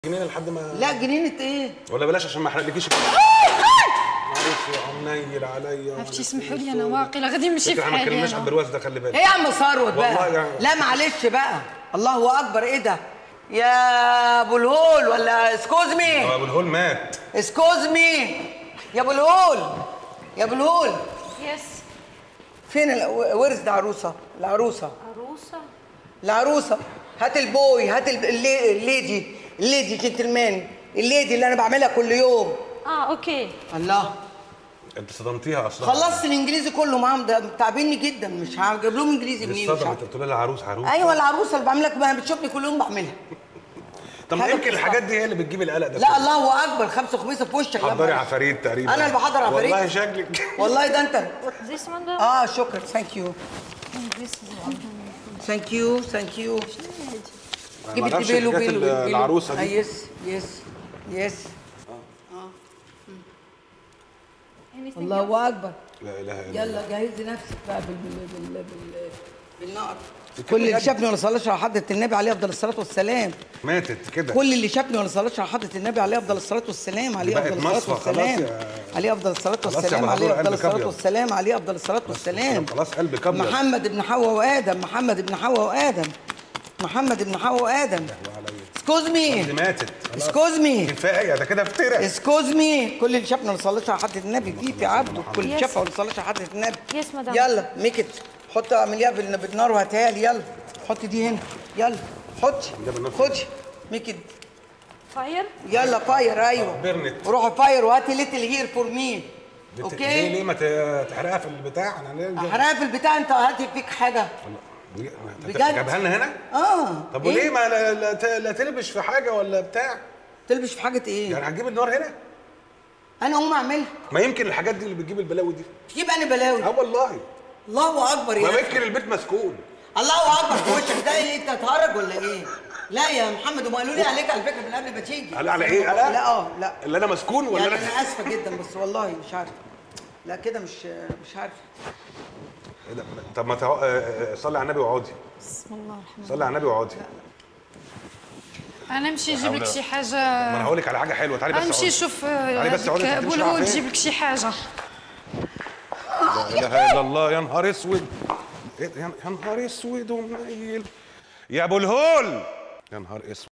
جنينه لحد ما لا جنينة ايه؟ ولا بلاش عشان ما احرقلكيش معلش يا منيل عليا عرفتي اسمحوا لي انا واقله غادي نمشي في احنا ما حالي اتكلمناش عن انا البرواز ده خلي بالك ايه يا عم ثروت والله بقى؟ يعني- لا معلش بقى الله اكبر ايه ده؟ يا ابو الهول ولا اسكوز مي هو ابو الهول مات اسكوز مي يا ابو الهول يا ابو الهول يس فين ال- ورث ده عروسه العروسه عروسه العروسه هات البوي هات ال- اللي- الليدي الليدي جنتلمان الليدي اللي انا بعملها كل يوم اه اوكي الله انت صدمتيها اصلا خلصت الانجليزي كله معاهم ده تعبيني جدا مش هجيب لهم انجليزي منين مش الصدمه عارفة. انت بتقول لها عروس عروس ايوه العروسه اللي بعملها ما بتشوفني كل يوم بعملها طب ما حاجة يمكن بتصعب. الحاجات دي هي اللي بتجيب القلق ده لا كله. الله اكبر خمسه خميسه في وشك حضري لما- عفاريت تقريبا انا اللي بحضر عفاريت والله شكلك والله ده انت This one the اه شكرا ثانك يو this is one. ثانك يو ثانك يو ما جيب أعرفش بيلو الحاجات بيلو ال- بيلو العروسه آه، دي يس يس يس Anything else? الله اكبر لا اله الا الله يلا جهزي نفسك بقى بال بال بال بال بالنار كل اللي شافني ولا صلاش على حضره النبي عليه افضل الصلاه والسلام ماتت كده كل اللي شافني ولا صلاش على حضره النبي عليه افضل الصلاه والسلام عليه بقت افضل الصلاه مصفى خلاص والسلام يا- عليه افضل الصلاه خلاص يا والسلام بهدور عليه افضل قلبك الصلاه أبيض. والسلام عليه افضل الصلاه والسلام خلاص قلبك ابيض محمد ابن حواء وادم محمد ابن حواء وادم محمد ابن حواء وادم اسكوز دي مي ماتت خلاص. اسكوز مي كفايه ده كده افترى اسكوز مي كل اللي شافنا ما صلاش على حضره النبي في في عبده كل اللي Yes. شافها ما صلاش على حضره النبي Yes, madam. يلا ميكت حط اعمليها بال- بالنار وهاتها لي يلا حطي دي هنا يلا حطي ده بالنار. خدي ميكت Fire? يلا فاير ايوه بيرنت. روحي فاير وهاتي ليتل هير فور مي ليه ليه اوكي ما ت- تحرقها في البتاع انا ليه حرام في البتاع انت هاتي فيك حاجه بجد بجد؟ جابها لنا هنا اه طب إيه؟ وليه ما لا, لا, ت- لا تلبش في حاجه ولا بتاع تلبش في حاجه ايه يعني هتجيب النار هنا انا اقوم اعملها ما يمكن الحاجات دي اللي بتجيب البلاوي دي تجيب انا بلاوي اه والله الله اكبر ما يا يمكن البيت مسكون الله اكبر في وشك ده ايه انت هتهرج ولا ايه لا يا محمد هم قالوا لي عليك على فكره من قبل ما تيجي قال على ايه انا لا اه لا اللي انا مسكون ولا يعني انا انا اسفه جدا بس والله مش عارفه لا كده مش مش عارفه إيه ده؟ طب ما تع... آه، آه، صلي على النبي وعودي بسم الله الرحمن صلي على النبي وعودي انا نمشي نجيب لك شي ما حاجه انا هقول لك على حاجه حلوه تعالي بس نمشي اقعدي. نشوف تعالي بس اقعدي، انت ابو هتمشي الهول رايحة فين؟ نجيب لك شي حاجه لا اله الا الله يا نهار اسود إيه ده؟ يا يا نهار اسود ومنيل يا ابو الهول يا نهار اسود